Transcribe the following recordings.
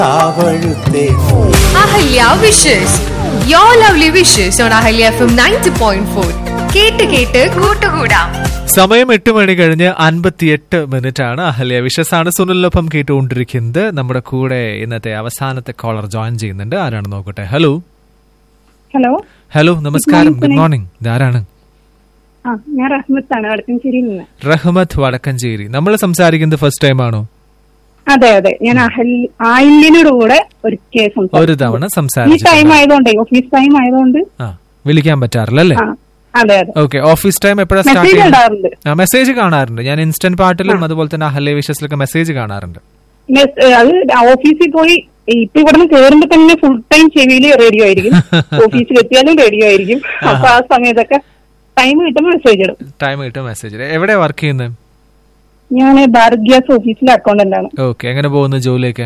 താവഴുത്തേ Ahalya wishes your lovely wishes on Ahalya FM ninety point four ഫോർ കേട്ട് കേട്ട് കൂട്ടുകൂടാം സമയം എട്ട് മണി കഴിഞ്ഞ് അൻപത്തിയെട്ട് മിനിറ്റ് ആണ് അഹല്യ വിശ്വസാണ് സുനിലൊപ്പം കേട്ടുകൊണ്ടിരിക്കുന്നത് നമ്മുടെ കൂടെ ഇന്നത്തെ അവസാനത്തെ കോളർ ജോയിൻ ചെയ്യുന്നുണ്ട് ആരാണ് നോക്കട്ടെ ഹലോ ഹലോ ഹലോ നമസ്കാരം ഗുഡ് മോർണിംഗ് ഇതാരാണ് ആ ഞാൻ റഹ്മത്താണ് വടക്കഞ്ചേരിയിൽ നിന്ന് റഹ്മത്ത് വടക്കഞ്ചേരി നമ്മൾ സംസാരിക്കുന്നത് ഫസ്റ്റ് ടൈം ആണോ അതെ അതെ ഞാൻ അഹൽ- ആയില്യനോട് കൂടെ ഒരു കേസ് ഒരു തവണ ഈ സംസാരിച്ചു ടൈം ആയതുകൊണ്ടേ ഓഫീസ് ടൈം ആയതുകൊണ്ട് ആ വിളിക്കാൻ പറ്റാറില്ല അല്ലേ ആ അതെ അതെ ഓക്കെ ഓഫീസ് ടൈം എപ്പോഴാണ് സ്റ്റാർട്ട് മെസ്സേജ് ചെയ്യുന്നത് ഉണ്ടാറുണ്ട് ആ മെസ്സേജ് കാണാറുണ്ട് ഞാൻ ഇൻസ്റ്റന്റ് പാട്ടിലും അതുപോലെ തന്നെ അഹല്യ വിഷസിലൊക്കെ മെസ്സേജ് കാണാറുണ്ട് മെസ്- ഏ, അത് ഓഫീസിൽ പോയി ഇപ്പൊ ഇവിടുന്ന് കേറുമ്പോ തന്നെ ഫുൾ ടൈം ചെവിയിൽ റേഡിയോ ആയിരിക്കും ഓഫീസിൽ എത്തിയാലും റേഡിയോ ആയിരിക്കും അപ്പൊ ആ സമയത്തൊക്കെ ടൈം കിട്ടുമ്പോൾ മെസ്സേജ് ഇടും ടൈം കിട്ടും മെസ്സേജ് എവിടെയാ വർക്ക് ചെയ്യുന്നത് ഞാൻ ഭാരത് ഗ്യാസ് ഓഫീസിലെ അക്കൗണ്ടന്റ് ആണ് ഓക്കെ എങ്ങനെ പോകുന്നു ജോലിയൊക്കെ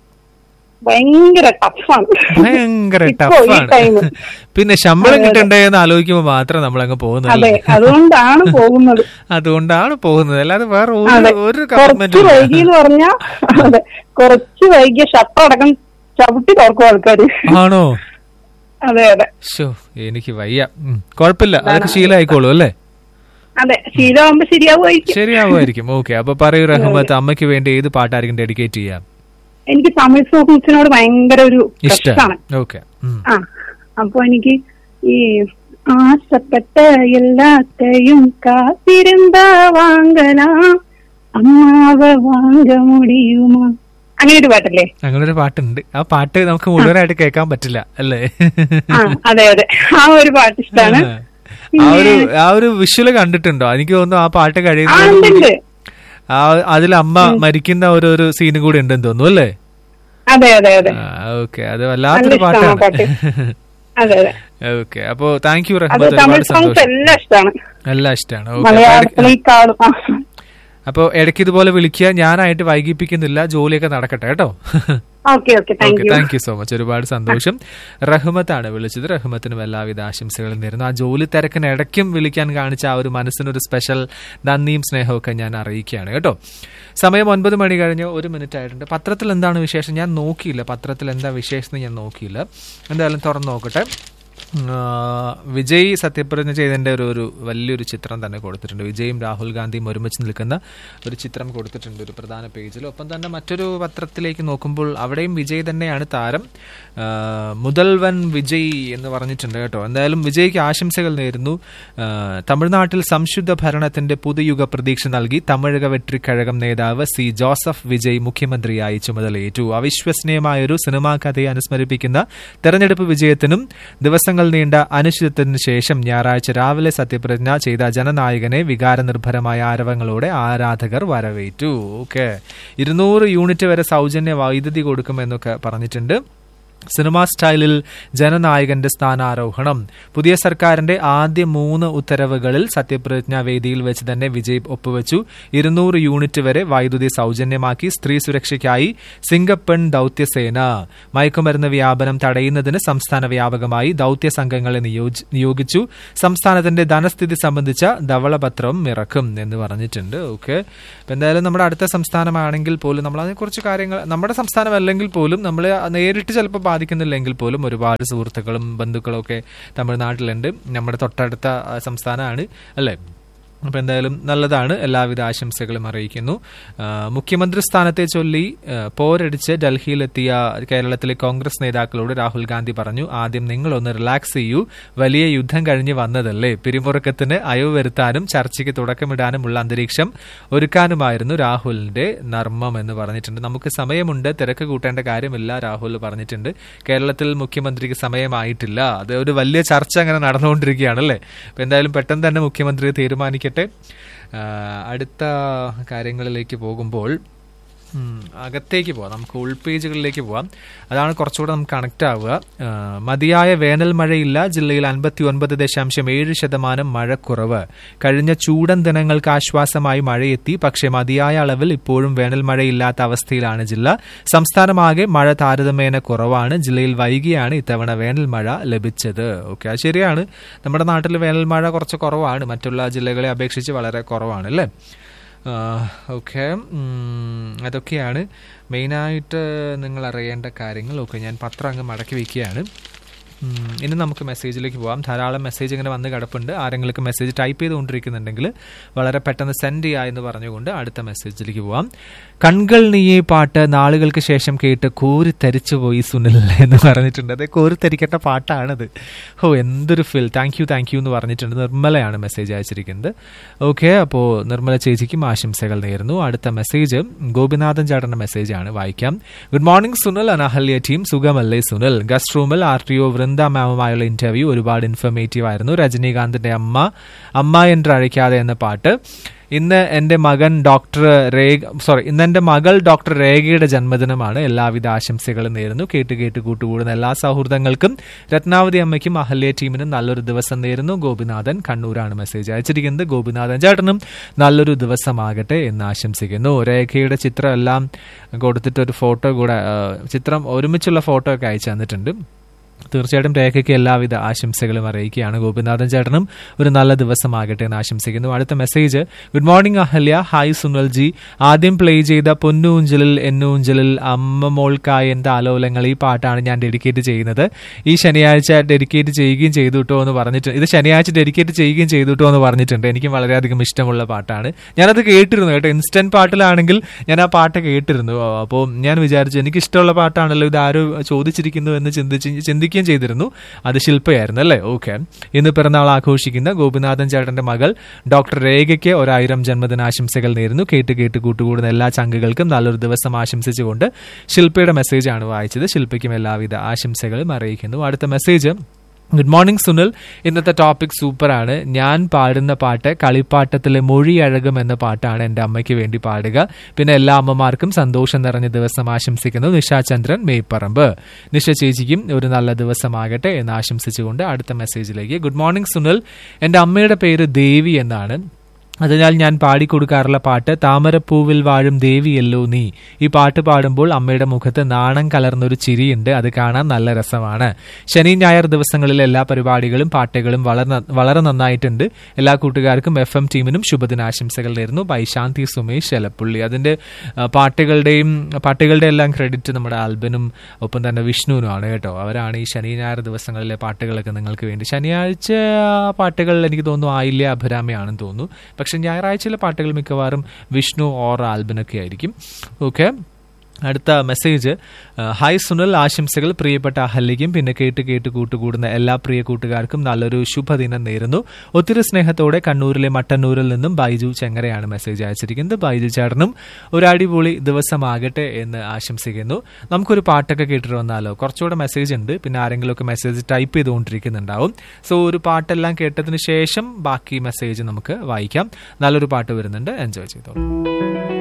ഭയങ്കര ടഫാണ് ഭയങ്കര ഇപ്പോ ഈ ടൈം ടഫാണ് പിന്നെ ശമ്പളം കിട്ടണ്ടേ എന്ന് ആലോചിക്കുമ്പോൾ മാത്രം നമ്മൾ അങ്ങ് അതെ പോകുന്നത് അതുകൊണ്ടാണ് പോകുന്നത് അതുകൊണ്ടാണ് പോകുന്നത് അല്ലാതെ വേറെ അതെ ഒരു ഒരു കുറച്ച് ഗവൺമെന്റ് വൈകി എന്ന് പറഞ്ഞാ അതെ കുറച്ച് വൈകിയ ഷട്ടർ അടക്കം ചവിട്ടി തുറക്കും ആൾക്കാര് ആണോ അതെ അതെ ഷോ എനിക്ക് വയ്യ ഉം, കുഴപ്പമില്ല അതൊക്കെ ശീലമായിക്കോളൂ അല്ലേ അതെ ശീലമാകുമ്പോ ശരിയാവുമായിരിക്കും ശരിയാവുമായിരിക്കും ഓക്കെ അപ്പൊ പറയൂ റഹ്മത്ത് അമ്മയ്ക്ക് വേണ്ടി ഏത് പാട്ടായിരിക്കും ഡെഡിക്കേറ്റ് ചെയ്യാം എനിക്ക് തമിഴ് സോങ്സിനോട് ഭയങ്കര ഒരു ഇഷ്ടം ഇഷ്ടമാണ് ഓക്കെ ആ അപ്പൊ എനിക്ക് ഈ ആശപ്പെട്ട എല്ലാത്തെയും കാത്തിരുന്ന വാങ്ങലാം അമ്മാവ വാങ്ങ മുടിയുമോ അങ്ങനെ ഒരു പാട്ടല്ലേ അങ്ങനെ ഒരു പാട്ടുണ്ട് ആ പാട്ട് നമുക്ക് മുഴുവനായിട്ട് കേൾക്കാൻ പറ്റില്ല അല്ലേ ആ അതെ അതെ ആ ഒരു പാട്ട് ഇഷ്ടമാണ് ആ ഒരു ആ ഒരു വിഷ്വല് കണ്ടിട്ടുണ്ടോ എനിക്ക് തോന്നുന്നു ആ പാട്ട് ആ കഴിയുന്ന ഉണ്ട് ഉണ്ട് ആ അതിൽ അമ്മ മരിക്കുന്ന ഒരു ഒരു സീനും കൂടി ഉണ്ടെന്ന് തോന്നുന്നു അല്ലേ അതെ അതെ അതെ ഓക്കെ അത് വല്ലാത്തൊരു നല്ല ഇഷ്ടാണ് ആ പാട്ടാണ് അതെ അതെ ഓക്കെ അപ്പോ താങ്ക് യു അത് റഹ്മത്ത് തമിഴ് ഒരുപാട് സോങ്സ് സന്തോഷം എല്ലാം ഇഷ്ടമാണ് എല്ലാം ഇഷ്ടമാണ് ഓക്കെ മലയാളത്തിലേക്കാളും ആ. അപ്പൊ ഇടയ്ക്ക് ഇതുപോലെ വിളിക്കുക ഞാനായിട്ട് വൈകിപ്പിക്കുന്നില്ല ജോലിയൊക്കെ നടക്കട്ടെ കേട്ടോ okay okay thank okay you thank you so much ഒരുപാട് സന്തോഷം റഹ്മത്താണ് വിളിച്ചത് റഹ്മത്തിനും എല്ലാവിധ ആശംസകളും നേരുന്നു ആ ജോലി തിരക്കിന് ഇടയ്ക്കും വിളിക്കാൻ കാണിച്ച ആ ഒരു മനസ്സിനൊരു സ്പെഷ്യൽ നന്ദിയും സ്നേഹവും ഒക്കെ ഞാൻ അറിയിക്കുകയാണ് കേട്ടോ സമയം ഒൻപത് മണി കഴിഞ്ഞ് ഒരു മിനിറ്റ് ആയിട്ടുണ്ട് പത്രത്തിൽ എന്താണ് വിശേഷം ഞാൻ നോക്കിയില്ല പത്രത്തിൽ എന്താ വിശേഷം എന്ന് ഞാൻ നോക്കിയില്ല എന്തായാലും തുറന്നു നോക്കട്ടെ ആ, വിജയ് സത്യപ്രതിജ്ഞ ചെയ്തതിന്റെ ഒരു ഒരു വലിയൊരു ചിത്രം തന്നെ കൊടുത്തിട്ടുണ്ട് വിജയും രാഹുൽ ഗാന്ധിയും ഒരുമിച്ച് നിൽക്കുന്ന ഒരു ചിത്രം കൊടുത്തിട്ടുണ്ട് ഒരു പ്രധാന പേജിൽ ഒപ്പം തന്നെ മറ്റൊരു പത്രത്തിലേക്ക് നോക്കുമ്പോൾ അവിടെയും വിജയ് തന്നെയാണ് താരം ആ, മുതൽവൻ വിജയ് എന്ന് പറഞ്ഞിട്ടുണ്ട് കേട്ടോ എന്തായാലും വിജയ്ക്ക് ആശംസകൾ നേരുന്നു ആ, തമിഴ്നാട്ടിൽ സംശുദ്ധ ഭരണത്തിന്റെ പുതുയുഗ പ്രതീക്ഷ നൽകി തമിഴക വെട്രിക്കഴകം നേതാവ് സി ജോസഫ് വിജയ് മുഖ്യമന്ത്രിയായി ചുമതലയേറ്റു അവിശ്വസനീയമായൊരു സിനിമാ കഥയെ അനുസ്മരിപ്പിക്കുന്ന തെരഞ്ഞെടുപ്പ് വിജയത്തിനും ദിവസങ്ങൾ നീണ്ട അനിശ്ചിതത്വത്തിന് ശേഷം ഞായറാഴ്ച രാവിലെ സത്യപ്രതിജ്ഞ ചെയ്ത ജനനായകനെ വികാരനിർഭരമായ ആരവങ്ങളോടെ ആരാധകർ വരവേറ്റു ഓക്കെ ഇരുന്നൂറ് യൂണിറ്റ് വരെ സൗജന്യ വൈദ്യുതി കൊടുക്കുമെന്നൊക്കെ പറഞ്ഞിട്ടുണ്ട് സിനിമാ സ്റ്റൈലിൽ ജനനായകന്റെ സ്ഥാനാരോഹണം പുതിയ സർക്കാരിന്റെ ആദ്യ മൂന്ന് ഉത്തരവുകളിൽ സത്യപ്രതിജ്ഞാ വേദിയിൽ വെച്ച് തന്നെ വിജയ് ഒപ്പുവെച്ചു ഇരുന്നൂറ് യൂണിറ്റ് വരെ വൈദ്യുതി സൗജന്യമാക്കി സ്ത്രീ സുരക്ഷയ്ക്കായി സിംഗപ്പൺ ദൌത്യസേന മയക്കുമരുന്ന് വ്യാപനം തടയുന്നതിന് സംസ്ഥാന വ്യാപകമായി ദൌത്യ സംഘങ്ങളെ നിയോജി- നിയോഗിച്ചു സംസ്ഥാനത്തിന്റെ ധനസ്ഥിതി സംബന്ധിച്ച ധവളപത്രം ഇറക്കും എന്ന് പറഞ്ഞിട്ടുണ്ട് ഓക്കെ എന്തായാലും നമ്മുടെ അടുത്ത സംസ്ഥാനമാണെങ്കിൽ പോലും നമ്മൾ അതിനെക്കുറിച്ച് കാര്യങ്ങൾ നമ്മുടെ സംസ്ഥാനമല്ലെങ്കിൽ പോലും നമ്മൾ നേരിട്ട് ചിലപ്പോൾ ബാധിക്കുന്നില്ലെങ്കിൽ പോലും ഒരുപാട് സുഹൃത്തുക്കളും ബന്ധുക്കളും ഒക്കെ തമിഴ്നാട്ടിലുണ്ട് നമ്മുടെ തൊട്ടടുത്ത ആ, സംസ്ഥാനമാണ് അല്ലേ അപ്പോൾ എന്തായാലും നല്ലതാണ് എല്ലാവിധ ആശംസകളും അറിയിക്കുന്നു ആ, മുഖ്യമന്ത്രി സ്ഥാനത്തെ ചൊല്ലി ആ, പോരടിച്ച് ഡൽഹിയിലെത്തിയ കേരളത്തിലെ കോൺഗ്രസ് നേതാക്കളോട് രാഹുൽ ഗാന്ധി പറഞ്ഞു ആദ്യം നിങ്ങളൊന്ന് റിലാക്സ് ചെയ്യൂ വലിയ യുദ്ധം കഴിഞ്ഞ് വന്നതല്ലേ പിരിമുറുക്കത്തിന് അയവ് വരുത്താനും ചർച്ചയ്ക്ക് തുടക്കമിടാനുമുള്ള അന്തരീക്ഷം ഒരുക്കാനുമായിരുന്നു രാഹുലിന്റെ നർമ്മം എന്ന് പറഞ്ഞിട്ടുണ്ട് നമുക്ക് സമയമുണ്ട് തിരക്ക് കൂട്ടേണ്ട കാര്യമില്ല രാഹുൽ പറഞ്ഞിട്ടുണ്ട് കേരളത്തിൽ മുഖ്യമന്ത്രിക്ക് സമയമായിട്ടില്ല അത് ഒരു വലിയ ചർച്ച അങ്ങനെ നടന്നുകൊണ്ടിരിക്കുകയാണല്ലേ അപ്പൊ എന്തായാലും പെട്ടെന്ന് തന്നെ മുഖ്യമന്ത്രി തീരുമാനിക്കട്ടെ ആ, അടുത്ത കാര്യങ്ങളിലേക്ക് പോകുമ്പോൾ ഉം, അകത്തേക്ക് പോവാം നമുക്ക് ഉൾപേജുകളിലേക്ക് പോവാം അതാണ് കുറച്ചുകൂടെ നമുക്ക് കണക്ട് ആവുക ആ, മതിയായ വേനൽ മഴയില്ല ജില്ലയിൽ അൻപത്തി ഒൻപത് ദശാംശം ഏഴ് ശതമാനം മഴക്കുറവ് കഴിഞ്ഞ ചൂടൻ ദിനങ്ങൾക്ക് ആശ്വാസമായി മഴയെത്തി പക്ഷേ മതിയായ അളവിൽ ഇപ്പോഴും വേനൽ മഴയില്ലാത്ത അവസ്ഥയിലാണ് ജില്ല സംസ്ഥാനമാകെ മഴ താരതമ്യേന കുറവാണ് ജില്ലയിൽ വൈകിയാണ് ഇത്തവണ വേനൽ മഴ ലഭിച്ചത് ഓക്കെ അത് ശരിയാണ് നമ്മുടെ നാട്ടിൽ വേനൽ മഴ കുറച്ച് കുറവാണ് മറ്റുള്ള ജില്ലകളെ അപേക്ഷിച്ച് വളരെ കുറവാണ് അല്ലേ ഓക്കെ അതൊക്കെയാണ് മെയിനായിട്ട് നിങ്ങൾ അറിയേണ്ട കാര്യങ്ങൾ ഓക്കെ ഞാൻ പത്രം അങ്ങ് മടക്കി വയ്ക്കുകയാണ് ഉം, ഇനി നമുക്ക് മെസ്സേജിലേക്ക് പോവാം ധാരാളം മെസ്സേജ് ഇങ്ങനെ വന്ന് കിടപ്പുണ്ട് ആരെങ്കിലും മെസ്സേജ് ടൈപ്പ് ചെയ്തുകൊണ്ടിരിക്കുന്നുണ്ടെങ്കിൽ വളരെ പെട്ടെന്ന് സെൻഡ് ചെയ്യുക എന്ന് പറഞ്ഞുകൊണ്ട് അടുത്ത മെസ്സേജിലേക്ക് പോവാം കൺകൾ നീയെ പാട്ട് നാളുകൾക്ക് ശേഷം കേട്ട് കോരി തരിച്ചു പോയി സുനിൽ എന്ന് പറഞ്ഞിട്ടുണ്ട് അതെ കോരി തരിക്കേണ്ട പാട്ടാണത് ഓ എന്തൊരു feel thank you thank you എന്ന് പറഞ്ഞിട്ടുണ്ട് നിർമ്മലയാണ് മെസ്സേജ് അയച്ചിരിക്കുന്നത് ഓക്കെ അപ്പോൾ നിർമ്മല ചേച്ചിക്കും ആശംസകൾ നേരുന്നു അടുത്ത മെസ്സേജ് ഗോപിനാഥൻ ചേട്ടന്റെ മെസ്സേജാണ് വായിക്കാം good morning Sunil Ahalya team സുഖമല്ലേ സുനിൽ ഗസ്റ്റ് റൂമിൽ ആർ ടി ഒ വൃന്ദ മാമുമായുള്ള ഇന്റർവ്യൂ ഒരുപാട് ഇൻഫർമേറ്റീവ് ആയിരുന്നു രജനീകാന്തിന്റെ അമ്മ അമ്മ എന്ന് അഴിക്കാതെ എന്ന പാട്ട് ഇന്ന് എൻ്റെ മകൻ ഡോക്ടർ രേഖ സോറി ഇന്ന് എൻ്റെ മകൾ ഡോക്ടർ രേഖയുടെ ജന്മദിനമാണ് എല്ലാവിധ ആശംസകളും നേരുന്നു കേട്ട് കേട്ട് കൂട്ടുകൂടുന്ന എല്ലാ സൗഹൃദങ്ങൾക്കും രത്നാവതി അമ്മയ്ക്കും അഹല്യ ടീമിനും നല്ലൊരു ദിവസം നേരുന്നു ഗോപിനാഥൻ കണ്ണൂരാണ് മെസ്സേജ് അയച്ചിരിക്കുന്നത് ഗോപിനാഥൻ ചേട്ടനും നല്ലൊരു ദിവസമാകട്ടെ എന്ന് ആശംസിക്കുന്നു രേഖയുടെ ചിത്രം എല്ലാം കൊടുത്തിട്ട് ഒരു ഫോട്ടോ കൂടെ ആ, ചിത്രം ഒരുമിച്ചുള്ള ഫോട്ടോ ഒക്കെ അയച്ചു തന്നിട്ടുണ്ട് തീർച്ചയായിട്ടും രേഖയ്ക്ക് എല്ലാവിധ ആശംസകളും അറിയിക്കുകയാണ് ഗോപിനാഥൻ ചേട്ടനും ഒരു നല്ല ദിവസമാകട്ടെ എന്ന് ആശംസിക്കുന്നു അടുത്ത message good morning Ahalya hi Sunil ji ആദ്യം പ്ലേ ചെയ്ത പൊന്നൂഞ്ചലിൽ എന്നൂഞ്ചലിൽ അമ്മ മോൾക്കായ എൻ്റെ ആലോലങ്ങൾ ഈ പാട്ടാണ് ഞാൻ ഡെഡിക്കേറ്റ് ചെയ്യുന്നത് ഈ ശനിയാഴ്ച ഡെഡിക്കേറ്റ് ചെയ്യുകയും ചെയ്തു കേട്ടോ എന്ന് പറഞ്ഞിട്ടുണ്ട് ഇത് ശനിയാഴ്ച ഡെഡിക്കേറ്റ് ചെയ്യുകയും ചെയ്തു കേട്ടോ എന്ന് പറഞ്ഞിട്ടുണ്ട് എനിക്കും വളരെയധികം ഇഷ്ടമുള്ള പാട്ടാണ് ഞാനത് കേട്ടിരുന്നു കേട്ടോ ഇൻസ്റ്റന്റ് പാട്ടിലാണെങ്കിൽ ഞാൻ ആ പാട്ട് കേട്ടിരുന്നു അപ്പോൾ ഞാൻ വിചാരിച്ചു എനിക്ക് ഇഷ്ടമുള്ള പാട്ടാണല്ലോ ഇത് ആരോ ചോദിച്ചിരിക്കുന്നു എന്ന് ചിന്തിച്ച് ചിന്തിക്കുകയും ചെയ്തിരുന്നു അത് ശില്പയായിരുന്നു അല്ലേ ഓക്കെ ഇന്ന് പിറന്നാൾ ആഘോഷിക്കുന്ന ഗോപിനാഥൻ ചേട്ടന്റെ മകൾ ഡോക്ടർ രേഖയ്ക്ക് ഒരായിരം ജന്മദിനാശംസകൾ നേരുന്നു കേട്ട് കേട്ട് കൂട്ടുകൂടുന്ന എല്ലാ ചങ്കുകൾക്കും നല്ലൊരു ദിവസം ആശംസിച്ചുകൊണ്ട് ശില്പയുടെ മെസ്സേജാണ് വായിച്ചത് ശില്പയ്ക്കും എല്ലാവിധ ആശംസകളും അറിയിക്കുന്നു അടുത്ത മെസ്സേജ് ഗുഡ് മോർണിംഗ് സുനിൽ ഇന്നത്തെ ടോപ്പിക് സൂപ്പറാണ് ഞാൻ പാടുന്ന പാട്ട് കളിപ്പാട്ടത്തിലെ മൊഴി അഴകം എന്ന പാട്ടാണ് എൻ്റെ അമ്മയ്ക്ക് വേണ്ടി പാടുക പിന്നെ എല്ലാ അമ്മമാർക്കും സന്തോഷം നിറഞ്ഞ ദിവസം ആശംസിക്കുന്നു നിഷ ചന്ദ്രൻ മേപ്പറമ്പ് നിഷ ചേച്ചിക്കും ഒരു നല്ല ദിവസമാകട്ടെ എന്ന് ആശംസിച്ചുകൊണ്ട് അടുത്ത മെസ്സേജിലേക്ക് ഗുഡ് മോർണിംഗ് സുനിൽ എൻ്റെ അമ്മയുടെ പേര് ദേവി എന്നാണ് അതിനാൽ ഞാൻ പാടിക്കൊടുക്കാറുള്ള പാട്ട് താമരപ്പൂവിൽ വാഴും ദേവിയല്ലോ നീ ഈ പാട്ട് പാടുമ്പോൾ അമ്മയുടെ മുഖത്ത് നാണം കലർന്നൊരു ചിരിയുണ്ട് അത് കാണാൻ നല്ല രസമാണ് ശനി ഞായർ ദിവസങ്ങളിലെ എല്ലാ പരിപാടികളും പാട്ടുകളും വളരെ വളരെ നന്നായിട്ടുണ്ട് എല്ലാ കൂട്ടുകാർക്കും എഫ് എം ടീമിനും ശുഭദിനാശംസകൾ നേരുന്നു ബൈ ശാന്തി സുമേഷ് എലപ്പുള്ളി അതിന്റെ ആ, പാട്ടുകളുടെയും പാട്ടുകളുടെ എല്ലാം ക്രെഡിറ്റ് നമ്മുടെ ആൽബനും ഒപ്പം തന്നെ വിഷ്ണുവിനുമാണ് കേട്ടോ അവരാണ് ഈ ശനി ഞായർ ദിവസങ്ങളിലെ പാട്ടുകളൊക്കെ നിങ്ങൾക്ക് വേണ്ടി ശനിയാഴ്ച ആ പാട്ടുകൾ എനിക്ക് തോന്നുന്നു ആയില്യ അഭിരാമയാണെന്ന് തോന്നുന്നു പക്ഷെ ഞായറാഴ്ചയിലെ പാട്ടുകൾ മിക്കവാറും വിഷ്ണു ഓർ ആൽബനൊക്കെ ആയിരിക്കും ഓക്കെ അടുത്ത മെസ്സേജ് ആ, ഹായ് സുനിൽ ആശംസകൾ പ്രിയപ്പെട്ട അഹല്യയ്ക്കും പിന്നെ കേട്ട് കേട്ട് കൂട്ടുകൂടുന്ന എല്ലാ പ്രിയ കൂട്ടുകാർക്കും നല്ലൊരു ശുഭദിനം നേരുന്നു ഒത്തിരി സ്നേഹത്തോടെ കണ്ണൂരിലെ മട്ടന്നൂരിൽ നിന്നും ബൈജു ചെങ്ങരയാണ് മെസ്സേജ് അയച്ചിരിക്കുന്നത് ബൈജു ചേട്ടനും ഒരു അടിപൊളി ദിവസമാകട്ടെ എന്ന് ആശംസിക്കുന്നു നമുക്കൊരു പാട്ടൊക്കെ കേട്ടിട്ട് വന്നാലോ കുറച്ചുകൂടെ മെസ്സേജ് ഉണ്ട് പിന്നെ ആരെങ്കിലുമൊക്കെ മെസ്സേജ് ടൈപ്പ് ചെയ്തുകൊണ്ടിരിക്കുന്നുണ്ടാവും സോ ഒരു പാട്ടെല്ലാം കേട്ടതിന് ശേഷം ബാക്കി മെസ്സേജ് നമുക്ക് വായിക്കാം നല്ലൊരു പാട്ട് വരുന്നുണ്ട് എൻജോയ് ചെയ്തോളൂ